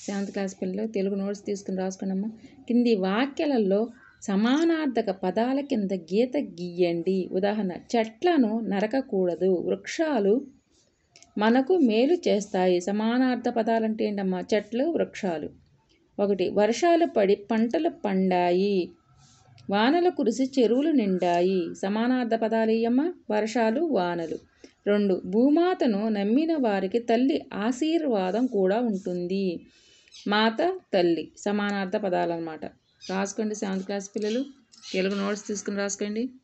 seventh class పిల్లలు Telugu notes తీసుకుని రాసుకోండమ్మా కింది వాక్యాలలో సమానార్థక పదాల కింద గీత గీయండి ఉదాహరణ చెట్లను నరకకూడదు వృక్షాలు మనకు మేలు చేస్తాయి సమానార్థ పదాలు అంటే ఏంటమ్మా చెట్లు వృక్షాలు ఒకటి వర్షాలు పడి పంటలు పండాయి వానలు కురిసి చెరువులు నిండాయి సమానార్థ పదాలు ఇయ్యమ్మా వర్షాలు వానలు రెండు భూమాతను నమ్మిన వారికి తల్లి ఆశీర్వాదం కూడా ఉంటుంది మాత తల్లి సమానార్థ పదాలు అనమాట రాసుకోండి సెవెంత్ క్లాస్ పిల్లలు తెలుగు నోట్స్ తీసుకుని రాసుకోండి